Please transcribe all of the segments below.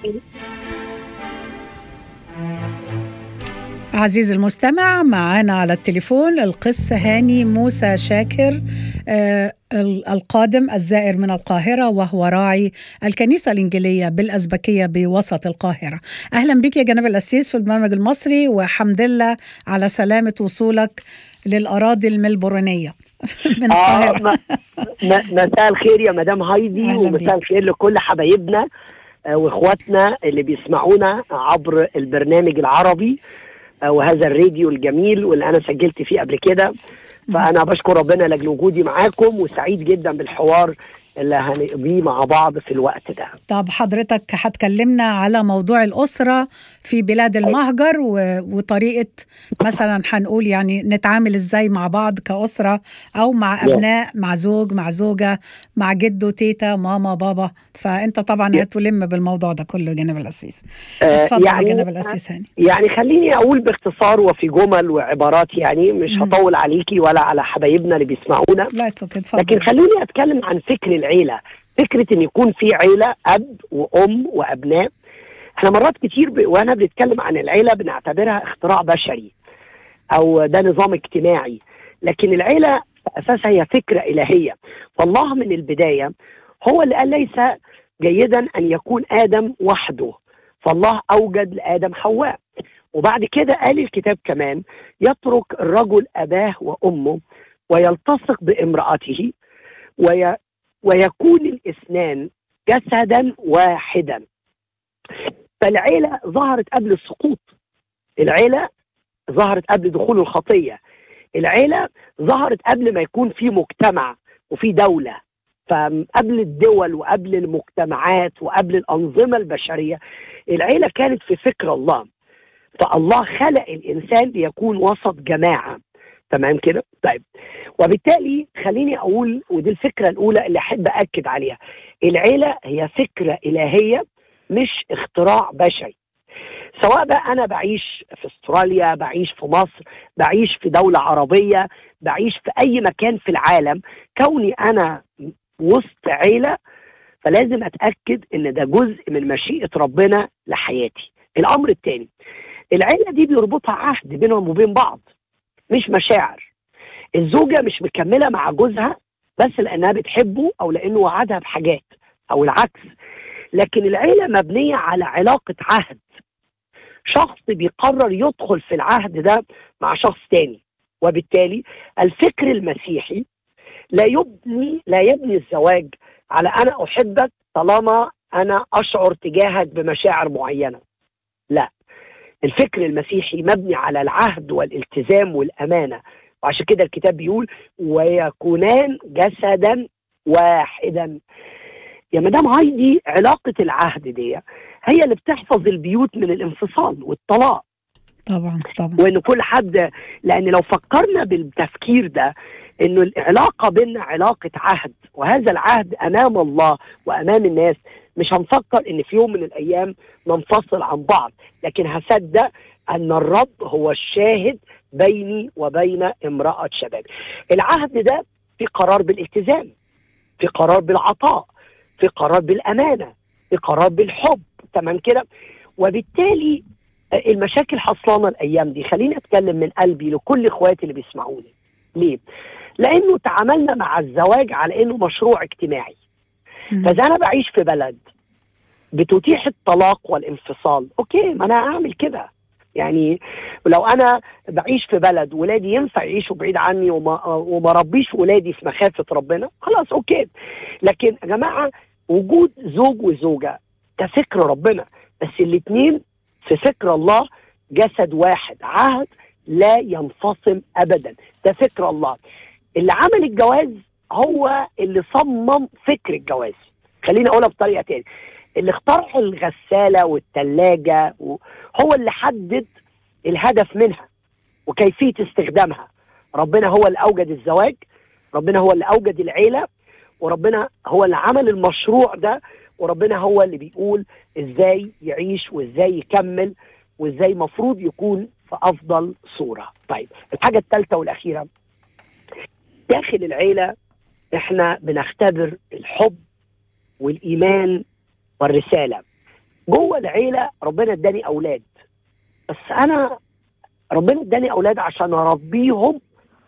عزيزي المستمع معنا على التليفون القس هاني موسى شاكر آه القادم الزائر من القاهرة وهو راعي الكنيسة الإنجيلية بالأزبكية بوسط القاهرة أهلا بك يا جناب الأسيس في البرنامج المصري وحمد الله على سلامة وصولك للأراضي الملبورنية من القاهرة آه مساء الخير يا مدام هايدي ومساء الخير لكل حبايبنا واخواتنا اللي بيسمعونا عبر البرنامج العربي وهذا الراديو الجميل واللي انا سجلت فيه قبل كده فانا بشكر ربنا لاجل وجودي معاكم وسعيد جدا بالحوار اللي هنقضيه مع بعض في الوقت ده طب حضرتك هتكلمنا على موضوع الأسرة في بلاد المهجر و... وطريقة مثلا هنقول يعني نتعامل ازاي مع بعض كأسرة أو مع أبناء مع زوج مع زوجة مع جدو تيتا ماما بابا فأنت طبعا هتلم بالموضوع ده كله جناب الأسيس اتفضل يعني يا جناب الأسيس هاني يعني خليني أقول باختصار وفي جمل وعبارات يعني مش هطول عليكي ولا على حبايبنا اللي بيسمعونا لا اتفضل لكن خليني أتكلم عن فكر العيلة فكرة ان يكون في عيلة اب وام وابناء احنا مرات كتير ب... وانا بنتكلم عن العيلة بنعتبرها اختراع بشري او ده نظام اجتماعي لكن العيلة اساسها هي فكرة الهية فالله من البداية هو اللي قال ليس جيدا ان يكون ادم وحده فالله اوجد لادم حواء وبعد كده قال الكتاب كمان يترك الرجل اباه وامه ويلتصق بامرأته وي ويكون الاثنان جسدا واحدا فالعيلة ظهرت قبل السقوط العيلة ظهرت قبل دخول الخطية العيلة ظهرت قبل ما يكون في مجتمع وفي دولة فقبل الدول وقبل المجتمعات وقبل الأنظمة البشرية العيلة كانت في فكر الله فالله خلق الإنسان ليكون وسط جماعة تمام كده طيب وبالتالي خليني اقول ودي الفكره الاولى اللي احب اكد عليها العيله هي فكره الهيه مش اختراع بشري سواء بقى انا بعيش في استراليا بعيش في مصر بعيش في دوله عربيه بعيش في اي مكان في العالم كوني انا وسط عيله فلازم اتاكد ان ده جزء من مشيئه ربنا لحياتي الامر الثاني العيله دي بيربطها عهد بينهم وبين بعض مش مشاعر الزوجة مش مكملة مع جوزها بس لأنها بتحبه أو لأنه وعدها بحاجات أو العكس لكن العيلة مبنية على علاقة عهد شخص بيقرر يدخل في العهد ده مع شخص تاني وبالتالي الفكر المسيحي لا يبني لا يبني الزواج على أنا أحبك طالما أنا أشعر تجاهك بمشاعر معينة لا الفكر المسيحي مبني على العهد والالتزام والامانه وعشان كده الكتاب بيقول ويكونان جسدا واحدا يا مدام هايدي علاقه العهد دي هي اللي بتحفظ البيوت من الانفصال والطلاق طبعا طبعا وان كل حد لان لو فكرنا بالتفكير ده انه العلاقه بيننا علاقه عهد وهذا العهد امام الله وامام الناس مش هنفكر ان في يوم من الايام ننفصل عن بعض لكن هصدق ان الرب هو الشاهد بيني وبين امراه شباب العهد ده في قرار بالالتزام في قرار بالعطاء في قرار بالامانه في قرار بالحب تمام كده وبالتالي المشاكل حصلانه الايام دي خليني اتكلم من قلبي لكل اخواتي اللي بيسمعوني ليه لانه تعاملنا مع الزواج على انه مشروع اجتماعي فاذا انا بعيش في بلد بتتيح الطلاق والانفصال اوكي ما انا اعمل كده يعني لو انا بعيش في بلد ولادي ينفع يعيشوا بعيد عني وما وما ربيش ولادي في مخافه ربنا خلاص اوكي لكن يا جماعه وجود زوج وزوجه ده فكر ربنا بس الاثنين في فكر الله جسد واحد عهد لا ينفصل ابدا ده فكر الله اللي عمل الجواز هو اللي صمم فكر الجواز خليني اقولها بطريقه تاني اللي اخترع الغساله والثلاجه هو اللي حدد الهدف منها وكيفيه استخدامها ربنا هو اللي اوجد الزواج ربنا هو اللي اوجد العيله وربنا هو اللي عمل المشروع ده وربنا هو اللي بيقول ازاي يعيش وازاي يكمل وازاي مفروض يكون في افضل صوره طيب الحاجه الثالثه والاخيره داخل العيله احنا بنختبر الحب والايمان والرساله جوه العيله ربنا اداني اولاد بس انا ربنا اداني اولاد عشان اربيهم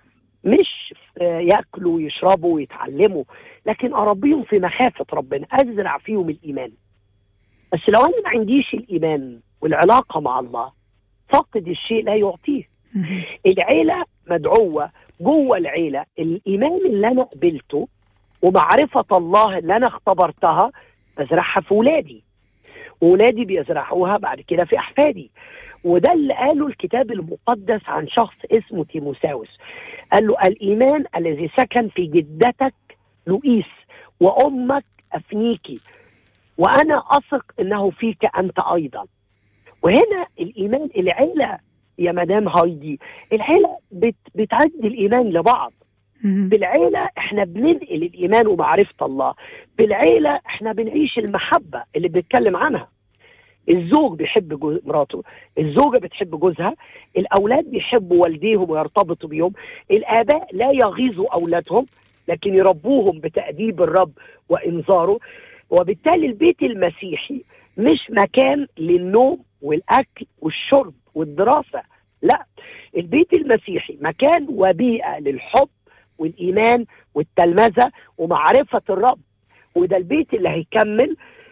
مش ياكلوا ويشربوا ويتعلموا لكن اربيهم في مخافه ربنا ازرع فيهم الايمان بس لو انا ما عنديش الايمان والعلاقه مع الله فاقد الشيء لا يعطيه العيله مدعوه جوه العيله الايمان اللي انا قبلته ومعرفه الله اللي انا اختبرتها بزرعها في ولادي وولادي بيزرعوها بعد كده في احفادي وده اللي قاله الكتاب المقدس عن شخص اسمه تيموساوس قال له الايمان الذي سكن في جدتك لؤيس وامك افنيكي وانا اثق انه فيك انت ايضا وهنا الايمان العيله يا مدام هايدي العيله بت بتعدي الايمان لبعض بالعيلة احنا بننقل الإيمان ومعرفة الله بالعيلة احنا بنعيش المحبة اللي بنتكلم عنها الزوج بيحب جو- مراته الزوجة بتحب جوزها الأولاد بيحبوا والديهم ويرتبطوا بيهم الآباء لا يغيظوا أولادهم لكن يربوهم بتأديب الرب وإنذاره وبالتالي البيت المسيحي مش مكان للنوم والأكل والشرب والدراسة لا البيت المسيحي مكان وبيئة للحب والإيمان والتلمذة ومعرفة الرب وده البيت اللي هيكمل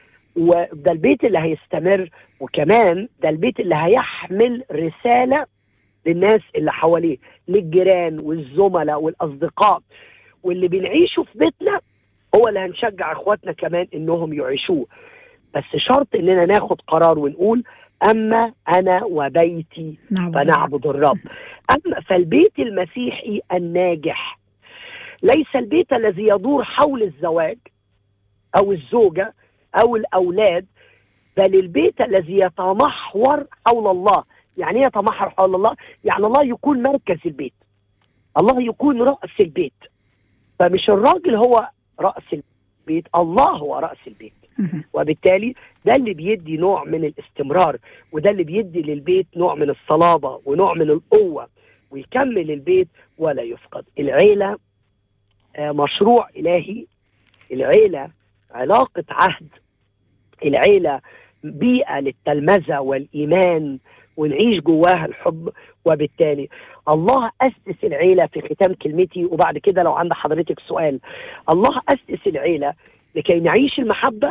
وده البيت اللي هيستمر وكمان ده البيت اللي هيحمل رسالة للناس اللي حواليه للجيران والزملاء والأصدقاء واللي بنعيشه في بيتنا هو اللي هنشجع اخواتنا كمان انهم يعيشوه بس شرط اننا ناخد قرار ونقول اما انا وبيتي نعبد الرب. فنعبد الرب أما فالبيت المسيحي الناجح ليس البيت الذي يدور حول الزواج أو الزوجة أو الأولاد بل البيت الذي يتمحور حول الله يعني ايه يتمحور حول الله يعني الله يكون مركز البيت الله يكون رأس البيت فمش الراجل هو رأس البيت الله هو رأس البيت مهم. وبالتالي ده اللي بيدي نوع من الاستمرار وده اللي بيدي للبيت نوع من الصلابة ونوع من القوة ويكمل البيت ولا يفقد العيلة آه، مشروع إلهي العيلة علاقة عهد العيلة بيئة للتلمذة والإيمان ونعيش جواها الحب وبالتالي الله أسس العيلة في ختام كلمتي وبعد كده لو عند حضرتك سؤال الله أسس العيلة لكي نعيش المحبة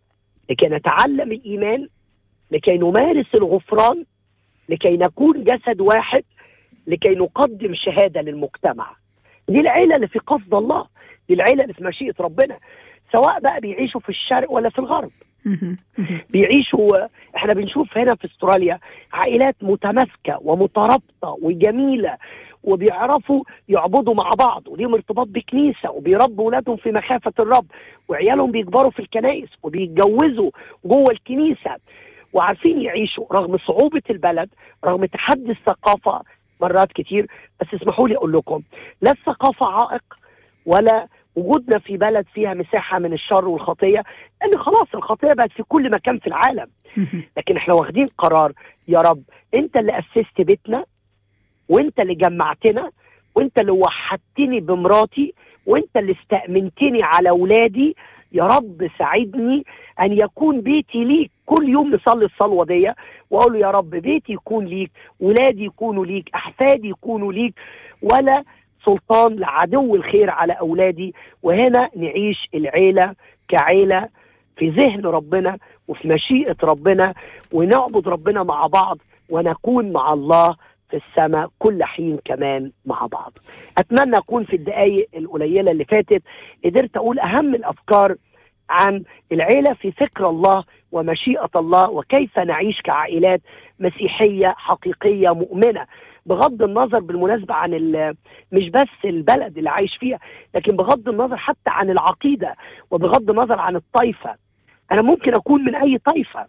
لكي نتعلم الإيمان لكي نمارس الغفران لكي نكون جسد واحد لكي نقدم شهادة للمجتمع دي العيلة اللي في قصد الله دي العيلة اللي في مشيئة ربنا سواء بقى بيعيشوا في الشرق ولا في الغرب مهم. مهم. بيعيشوا احنا بنشوف هنا في استراليا عائلات متماسكه ومترابطه وجميله وبيعرفوا يعبدوا مع بعض وليهم ارتباط بكنيسه وبيربوا اولادهم في مخافه الرب وعيالهم بيكبروا في الكنائس وبيتجوزوا جوه الكنيسه وعارفين يعيشوا رغم صعوبه البلد رغم تحدي الثقافه مرات كتير بس اسمحوا لي اقول لكم لا الثقافه عائق ولا وجودنا في بلد فيها مساحه من الشر والخطيه لان خلاص الخطيه بقت في كل مكان في العالم مهم. لكن احنا واخدين قرار يا رب انت اللي اسست بيتنا وانت اللي جمعتنا وانت اللي وحدتني بمراتي وانت اللي استأمنتني على اولادي يا رب ساعدني ان يكون بيتي ليك كل يوم نصلي الصلوه دي واقول له يا رب بيتي يكون ليك ولادي يكونوا ليك احفادي يكونوا ليك ولا سلطان لعدو الخير على اولادي وهنا نعيش العيله كعيله في ذهن ربنا وفي مشيئه ربنا ونعبد ربنا مع بعض ونكون مع الله في السماء كل حين كمان مع بعض اتمنى اكون في الدقائق القليله اللي فاتت قدرت اقول اهم الافكار عن العيله في فكر الله ومشيئه الله وكيف نعيش كعائلات مسيحيه حقيقيه مؤمنه بغض النظر بالمناسبه عن ال- مش بس البلد اللي عايش فيها لكن بغض النظر حتى عن العقيده وبغض النظر عن الطائفه انا ممكن اكون من اي طائفه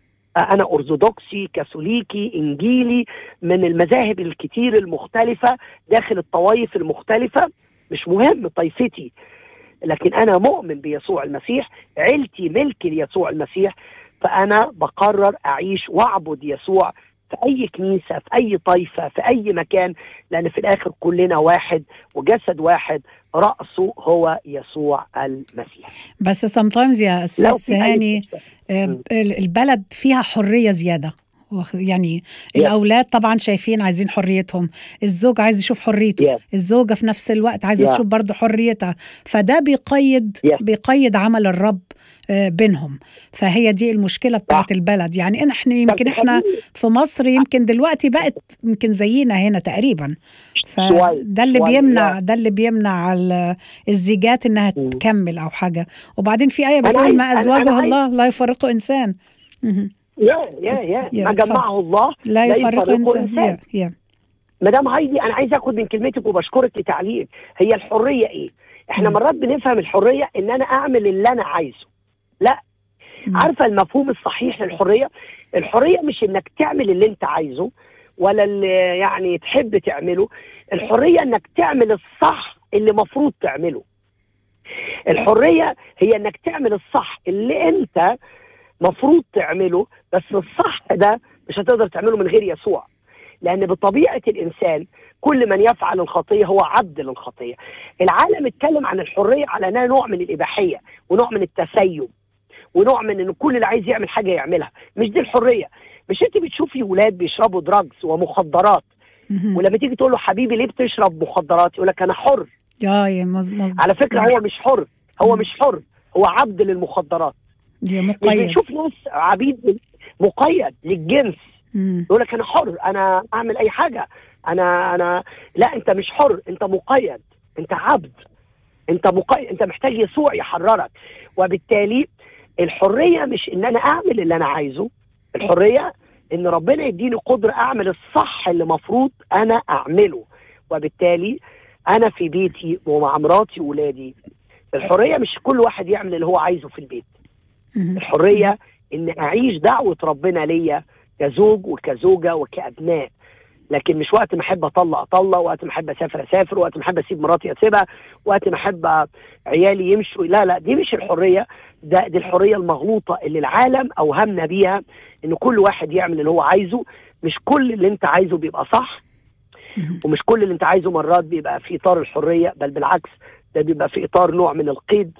انا ارثوذكسي كاثوليكي انجيلي من المذاهب الكتير المختلفه داخل الطوائف المختلفه مش مهم طائفتي لكن انا مؤمن بيسوع المسيح عيلتي ملك ليسوع المسيح فانا بقرر اعيش واعبد يسوع في اي كنيسه في اي طائفه في اي مكان لان في الاخر كلنا واحد وجسد واحد راسه هو يسوع المسيح بس sometimes يا لو أستاذ في أي هاني مشكلة. آه، مم. البلد فيها حرية زيادة واخ- يعني Yeah. الأولاد طبعا شايفين عايزين حريتهم الزوج عايز يشوف حريته Yeah. الزوجة في نفس الوقت عايزة Yeah. تشوف برضه حريتها فده بيقيد Yeah. بيقيد عمل الرب آه، بينهم فهي دي المشكلة بتاعت البلد يعني إن احنا يمكن طب احنا خليني- في مصر يمكن دلوقتي بقت يمكن زينا هنا تقريبا شوية- فده اللي شوية، بيمنع yeah. ده اللي بيمنع ال- الزيجات انها مم. تكمل او حاجه وبعدين في ايه أنا بتقول عايز- ما أنا- أنا ازواجه عايز- الله لا يفرقه انسان مهم. يا يا يا يا، ما اتفضل. جمعه الله لا يفرقه انسان يا يا مدام هايدي انا عايز اخد من كلمتك وبشكرك لتعليق هي الحريه ايه؟ احنا مم. مرات بنفهم الحريه ان انا اعمل اللي انا عايزه لا مم. عارفه المفهوم الصحيح للحريه الحريه مش انك تعمل اللي انت عايزه ولا اللي يعني تحب تعمله الحريه انك تعمل الصح اللي مفروض تعمله الحريه هي انك تعمل الصح اللي انت مفروض تعمله بس الصح ده مش هتقدر تعمله من غير يسوع لان بطبيعه الانسان كل من يفعل الخطيه هو عبد للخطيه العالم اتكلم عن الحريه على انها نوع من الاباحيه ونوع من التسيب ونوع من ان كل اللي عايز يعمل حاجه يعملها مش دي الحريه مش انت بتشوفي ولاد بيشربوا دراجز ومخدرات مهم. ولما تيجي تقول له حبيبي ليه بتشرب مخدرات يقول لك انا حر يا يا مز- مز- على فكره هو مش حر هو مش حر هو عبد للمخدرات يا مش مقيد بنشوف ناس عبيد مقيد للجنس مم. يقول لك انا حر انا اعمل اي حاجه انا انا لا انت مش حر انت مقيد انت عبد انت مقيد انت محتاج يسوع يحررك وبالتالي الحريه مش ان انا اعمل اللي انا عايزه الحريه ان ربنا يديني قدره اعمل الصح اللي مفروض انا اعمله وبالتالي انا في بيتي ومع مراتي وولادي الحريه مش كل واحد يعمل اللي هو عايزه في البيت مهم. الحريه ان اعيش دعوه ربنا ليا كزوج وكزوجه وكابناء لكن مش وقت ما احب اطلق اطلق وقت ما احب اسافر اسافر وقت ما احب اسيب مراتي اسيبها وقت ما احب عيالي يمشوا لا لا دي مش الحريه ده دي الحريه المغلوطه اللي العالم اوهمنا بيها ان كل واحد يعمل اللي هو عايزه مش كل اللي انت عايزه بيبقى صح مهم. ومش كل اللي انت عايزه مرات بيبقى في اطار الحريه بل بالعكس ده بيبقى في اطار نوع من القيد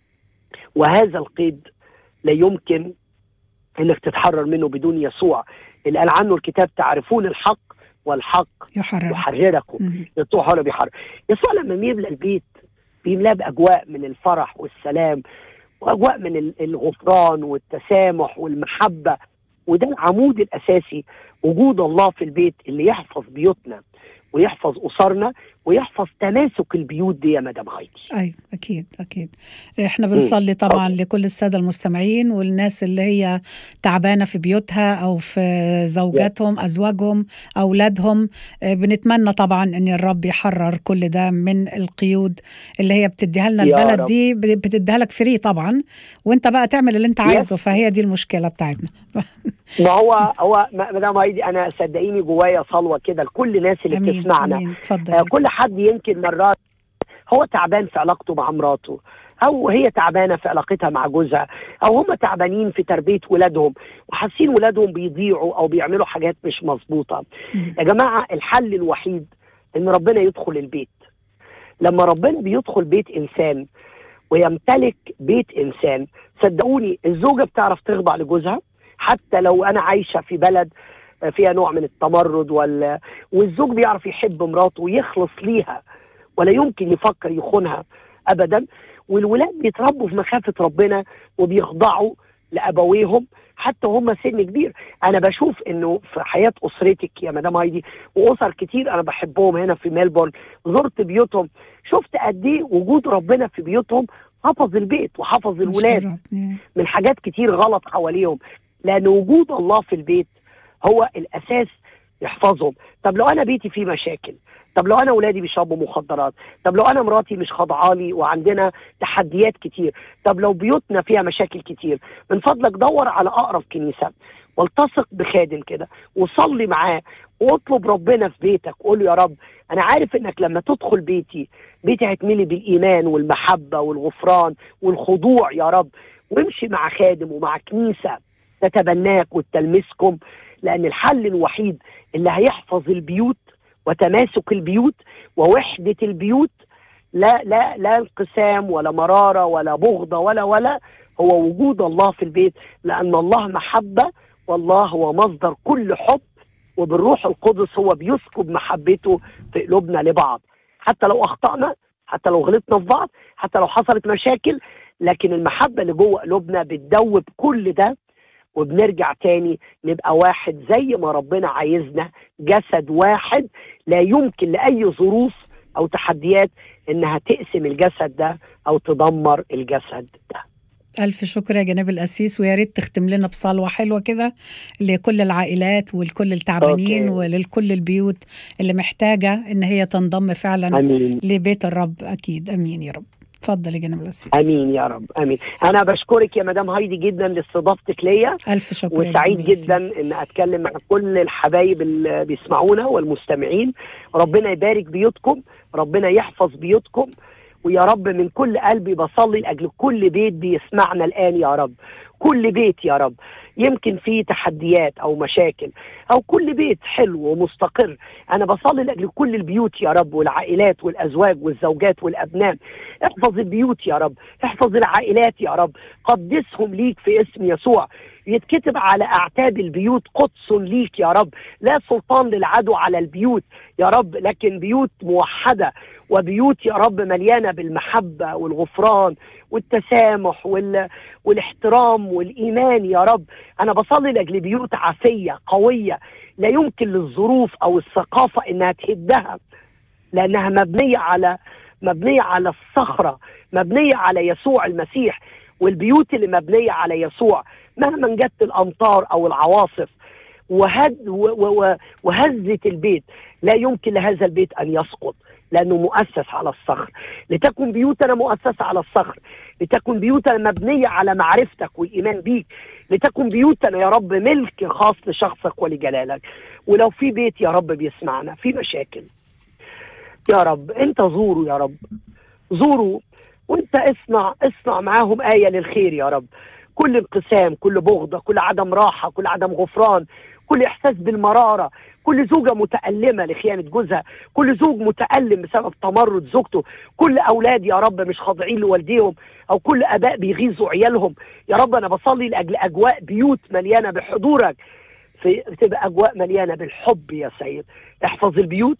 وهذا القيد لا يمكن انك تتحرر منه بدون يسوع اللي قال عنه الكتاب تعرفون الحق والحق يحرر يحرركم مهم. يسوع هو اللي بيحرر يسوع لما بيملى البيت بيملاه باجواء من الفرح والسلام واجواء من ال- الغفران والتسامح والمحبه وده العمود الاساسي وجود الله في البيت اللي يحفظ بيوتنا ويحفظ اسرنا ويحفظ تماسك البيوت دي يا مدام هايدي ايوه اكيد اكيد احنا بنصلي طبعا لكل الساده المستمعين والناس اللي هي تعبانه في بيوتها او في زوجاتهم ازواجهم اولادهم آه، بنتمنى طبعا ان الرب يحرر كل ده من القيود اللي هي بتديها لنا يا البلد رب. دي ب- بتديها لك فري طبعا وانت بقى تعمل اللي انت عايزه فهي دي المشكله بتاعتنا ما هو هو م- مدام هايدي انا صدقيني جوايا صلوه كده لكل الناس اللي امين بتسمعنا امين اتفضل آه، يا كل سيدي. حد يمكن مرات هو تعبان في علاقته مع مراته او هي تعبانه في علاقتها مع جوزها او هم تعبانين في تربيه ولادهم وحاسين ولادهم بيضيعوا او بيعملوا حاجات مش مظبوطه مم. يا جماعه الحل الوحيد ان ربنا يدخل البيت لما ربنا بيدخل بيت انسان ويمتلك بيت انسان صدقوني الزوجه بتعرف تخضع لجوزها حتى لو انا عايشه في بلد فيها نوع من التمرد وال... والزوج بيعرف يحب مراته ويخلص ليها ولا يمكن يفكر يخونها ابدا والولاد بيتربوا في مخافه ربنا وبيخضعوا لابويهم حتى هم سن كبير انا بشوف انه في حياه اسرتك يا مدام هايدي واسر كتير انا بحبهم هنا في ميلبورن زرت بيوتهم شفت قد ايه وجود ربنا في بيوتهم حفظ البيت وحفظ الولاد نشكر ربنا. من حاجات كتير غلط حواليهم لان وجود الله في البيت هو الاساس يحفظهم طب لو انا بيتي فيه مشاكل طب لو انا ولادي بيشربوا مخدرات طب لو انا مراتي مش خاضعالي وعندنا تحديات كتير طب لو بيوتنا فيها مشاكل كتير من فضلك دور على اقرب كنيسه والتصق بخادم كده وصلي معاه واطلب ربنا في بيتك وقول له يا رب انا عارف انك لما تدخل بيتي بيتي هيتملي بالايمان والمحبه والغفران والخضوع يا رب وامشي مع خادم ومع كنيسه تتبناك وتلمسكم لان الحل الوحيد اللي هيحفظ البيوت وتماسك البيوت ووحده البيوت لا لا لا انقسام ولا مراره ولا بغضه ولا ولا هو وجود الله في البيت لان الله محبه والله هو مصدر كل حب وبالروح القدس هو بيسكب محبته في قلوبنا لبعض حتى لو اخطانا حتى لو غلطنا في بعض حتى لو حصلت مشاكل لكن المحبه اللي جوه قلوبنا بتدوب كل ده وبنرجع تاني نبقى واحد زي ما ربنا عايزنا جسد واحد لا يمكن لاي ظروف او تحديات انها تقسم الجسد ده او تدمر الجسد ده ألف شكر يا جناب القسيس ويا ريت تختم لنا بصلوة حلوة كده لكل العائلات ولكل التعبانين أوكي. ولكل البيوت اللي محتاجة إن هي تنضم فعلا امين لبيت الرب أكيد أمين يا رب اتفضل يا جناب القسيس امين يا رب امين انا بشكرك يا مدام هايدي جدا لاستضافتك ليا ألف شكر يا وسعيد جناب القسيس. جدا ان اتكلم مع كل الحبايب اللي بيسمعونا والمستمعين ربنا يبارك بيوتكم ربنا يحفظ بيوتكم ويا رب من كل قلبي بصلي لاجل كل بيت بيسمعنا الان يا رب كل بيت يا رب يمكن فيه تحديات او مشاكل او كل بيت حلو ومستقر انا بصلي لاجل كل البيوت يا رب والعائلات والازواج والزوجات والابناء احفظ البيوت يا رب احفظ العائلات يا رب قدسهم ليك في اسم يسوع يتكتب على اعتاب البيوت قدس ليك يا رب لا سلطان للعدو على البيوت يا رب لكن بيوت موحده وبيوت يا رب مليانه بالمحبه والغفران والتسامح وال... والاحترام والايمان يا رب انا بصلي لاجل بيوت عافيه قويه لا يمكن للظروف او الثقافه انها تهدها لانها مبنيه على مبنيه على الصخره مبنيه على يسوع المسيح والبيوت اللي مبنيه على يسوع مهما جت الامطار او العواصف وهد و- و- و- وهزت البيت لا يمكن لهذا البيت ان يسقط لانه مؤسس على الصخر لتكن بيوتنا مؤسسه على الصخر لتكن بيوتنا مبنيه على معرفتك والايمان بيك لتكن بيوتنا يا رب ملك خاص لشخصك ولجلالك ولو في بيت يا رب بيسمعنا في مشاكل يا رب انت زوره يا رب زوره وانت اصنع اصنع معاهم آية للخير يا رب كل انقسام كل بغضة كل عدم راحة كل عدم غفران كل إحساس بالمرارة كل زوجة متألمة لخيانة جوزها كل زوج متألم بسبب تمرد زوجته كل أولاد يا رب مش خاضعين لوالديهم أو كل آباء بيغيظوا عيالهم يا رب أنا بصلي لأجل أجواء بيوت مليانة بحضورك في تبقى أجواء مليانة بالحب يا سيد احفظ البيوت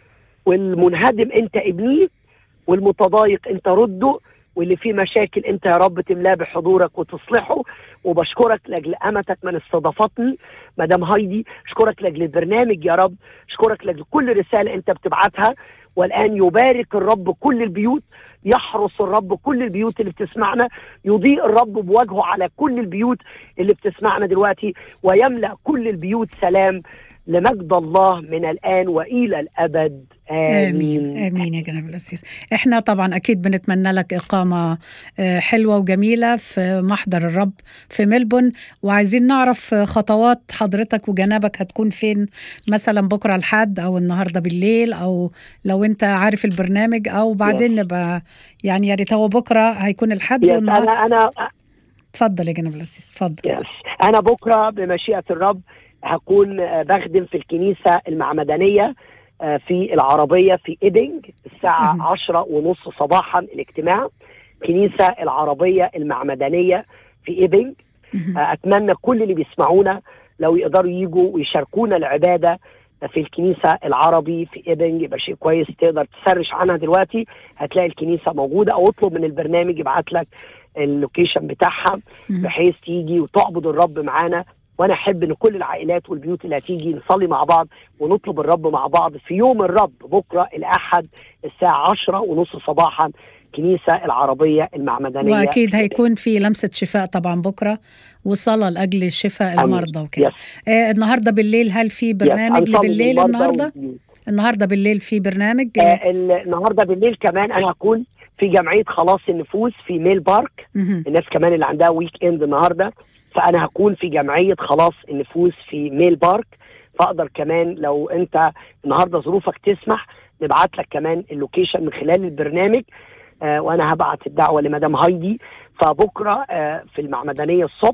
والمنهدم أنت ابنيه والمتضايق انت رده واللي فيه مشاكل انت يا رب تملاه بحضورك وتصلحه وبشكرك لاجل امتك من استضافتني مدام هايدي اشكرك لاجل البرنامج يا رب اشكرك لاجل كل رساله انت بتبعتها والان يبارك الرب كل البيوت يحرس الرب كل البيوت اللي بتسمعنا يضيء الرب بوجهه على كل البيوت اللي بتسمعنا دلوقتي ويملا كل البيوت سلام لمجد الله من الان والى الابد آمين آمين يا جناب الأسيس إحنا طبعا أكيد بنتمنى لك إقامة آه، حلوة وجميلة في محضر الرب في ملبون وعايزين نعرف آه، خطوات حضرتك وجنابك هتكون فين مثلا بكرة الحد أو النهاردة بالليل أو لو أنت عارف البرنامج أو بعدين نبقى يعني يا ريت هو بكرة هيكون الحد يس والنهار انا انا اتفضل يا جناب الأسيس اتفضل يس انا بكره بمشيئه الرب هكون آه، بخدم في الكنيسه المعمدانيه آه، في العربيه في ايدنج الساعه مهم. عشرة ونص صباحا الاجتماع كنيسه العربيه المعمدانيه في ايدنج مهم. آه، اتمنى كل اللي بيسمعونا لو يقدروا يجوا ويشاركونا العباده في الكنيسه العربي في ايدنج يبقى شيء كويس تقدر تسرش عنها دلوقتي هتلاقي الكنيسه موجوده او اطلب من البرنامج يبعت لك اللوكيشن بتاعها مهم. بحيث تيجي وتعبد الرب معانا وانا احب ان كل العائلات والبيوت اللي هتيجي نصلي مع بعض ونطلب الرب مع بعض في يوم الرب بكره الاحد الساعه 10 ونص صباحا كنيسه العربيه المعمدانيه وأكيد في هيكون في لمسة شفاء طبعا بكرة وصلاة لأجل شفاء أمين. المرضى وكده يس. آه النهاردة بالليل هل في يس. برنامج هنصلي بالليل للمرضى النهاردة؟ والبيوت. النهارده بالليل في برنامج آه، آه النهارده بالليل كمان انا هكون في جمعيه خلاص النفوس في ميل بارك مهم. الناس كمان اللي عندها ويك اند النهارده فانا هكون في جمعيه خلاص النفوس في ميل بارك فاقدر كمان لو انت النهارده ظروفك تسمح نبعت لك كمان اللوكيشن من خلال البرنامج آه وانا هبعت الدعوه لمدام هايدي فبكره آه في المعمدانيه الصبح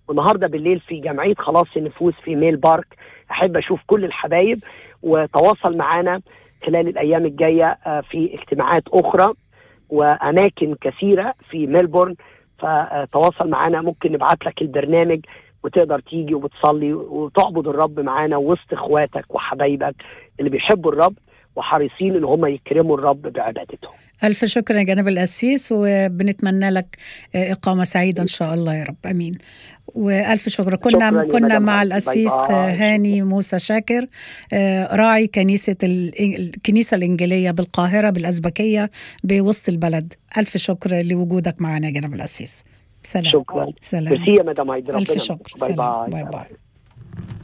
والنهارده بالليل في جمعيه خلاص النفوس في ميل بارك احب اشوف كل الحبايب وتواصل معانا خلال الايام الجايه آه، في اجتماعات اخرى واماكن كثيره في ميلبورن فتواصل معانا ممكن نبعت لك البرنامج وتقدر تيجي وتصلي وتعبد الرب معانا وسط اخواتك وحبايبك اللي بيحبوا الرب وحريصين ان هم يكرموا الرب بعبادتهم ألف شكر يا جناب القسيس وبنتمنى لك آه، إقامة سعيدة إن شاء الله يا رب أمين وألف شكر كنا شكراً يا كنا مدام مع باي القسيس باي. آه، هاني موسى شاكر آه، راعي كنيسة ال- الكنيسة الإنجيلية بالقاهرة بالأزبكية بوسط البلد ألف شكر لوجودك معنا يا جناب القسيس سلام شكرا سلام ميرسي يا مدام هايدي ألف ربنا شكر باي سلام. باي باي باي